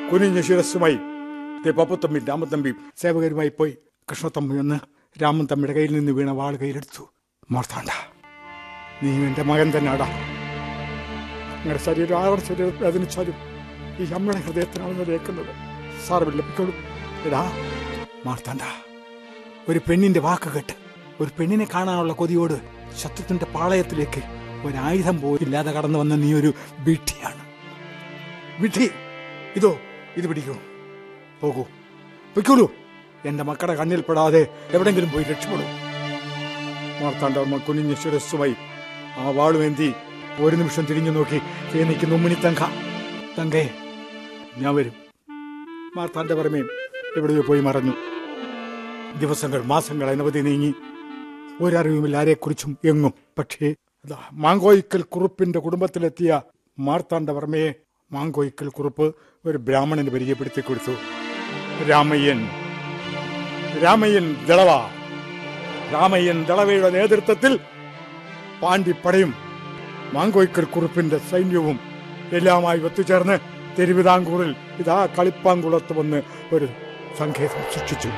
കുനിഞ്ഞ ശിരസ്സുമായി ദേ പപ്പത്തമ്പി രാമത്തമ്പി സേവകരുമായി പോയി കൃഷ്ണത്തമ്പി എന്ന് രാമൻ തമ്മിയുടെ കയ്യിൽ നിന്ന് വീണ വാൾ കയ്യിലെടുത്തു മാർത്താണ്ട നീ എന്റെ മകൻ തന്നെയാടാ നിങ്ങളുടെ ശരീരം ആരുടെ ശരീരം വേദനിച്ചാലും ഈ അമ്മയുടെ ഹൃദയത്തിനാണ് നിലയേക്കുന്നത് സാറ് ലഭിക്കുള്ളൂ എടാ മാർത്താണ്ട ഒരു പെണ്ണിന്റെ വാക്ക് കേട്ട് ഒരു പെണ്ണിനെ കാണാനുള്ള കൊതിയോട് ശത്രുത്തിന്റെ പാളയത്തിലേക്ക് ഒരായുധം പോലും ഇല്ലാതെ കടന്നു വന്ന നീ ഒരു വിഡ്ഢിയാണ് വിഡ്ഢി ഇതോ ഇത് പിടിക്കൂ പോകൂ പൊയ്ക്കോളൂ എന്റെ മക്കളുടെ കണ്ണിൽ പെടാതെ എവിടെങ്കിലും പോയി രക്ഷപ്പെടൂ മാർത്താണ്ഡവർമ്മ കുനിഞ്ഞ ശിരസ്സുമായി ആ വാളുമേന്തി ഒരു നിമിഷം തിരിഞ്ഞു നോക്കി കേ നിൽക്കുന്ന ഉമ്മിണി തങ്ക തങ്കേ ഞാൻ വരും മാർത്താണ്ഡവർമ്മയും എവിടെയോ പോയി മറഞ്ഞു ദിവസങ്ങൾ മാസങ്ങൾ അനവധി നീങ്ങി ഒരറിവുമില്ല ആരെക്കുറിച്ചും എങ്ങും പക്ഷേ അതാ മാങ്കോയിക്കൽ കുറുപ്പിന്റെ കുടുംബത്തിലെത്തിയ മാർത്താണ്ഡവർമ്മയെ മാങ്കോയിക്കൽ കുറുപ്പ് ഒരു ബ്രാഹ്മണന് പരിചയപ്പെടുത്തി കൊടുത്തു രാമയ്യൻ രാമയ്യൻ ദളവ രാമയ്യൻ ദളവയുടെ നേതൃത്വത്തിൽ പാണ്ഡിപ്പടയും മാങ്കോയിക്കൽ കുറുപ്പിന്റെ സൈന്യവും എല്ലാമായി ഒത്തുചേർന്ന് തിരുവിതാംകൂറിൽ ഇതാ കളിപ്പാങ്കുളത്ത് വന്ന് ഒരു സങ്കേതം സൃഷ്ടിച്ചു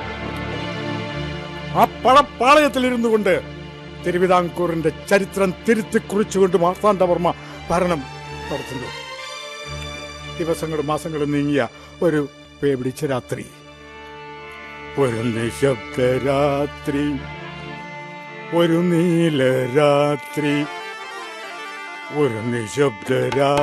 ആ പടപ്പാളയത്തിൽ ഇരുന്നു കൊണ്ട് തിരുവിതാംകൂറിന്റെ ചരിത്രം തിരുത്തി കുറിച്ചുകൊണ്ട് മാർത്താണ്ഡവർമ്മ ഭരണം നടത്തുന്നു ദിവസങ്ങളും മാസങ്ങളും നീങ്ങിയ ഒരു പേ പിടിച്ച രാത്രി ഒരു നിശബ്ദരാത്രി ഒരു നീലരാത്രി ഒരു നിശബ്ദരാ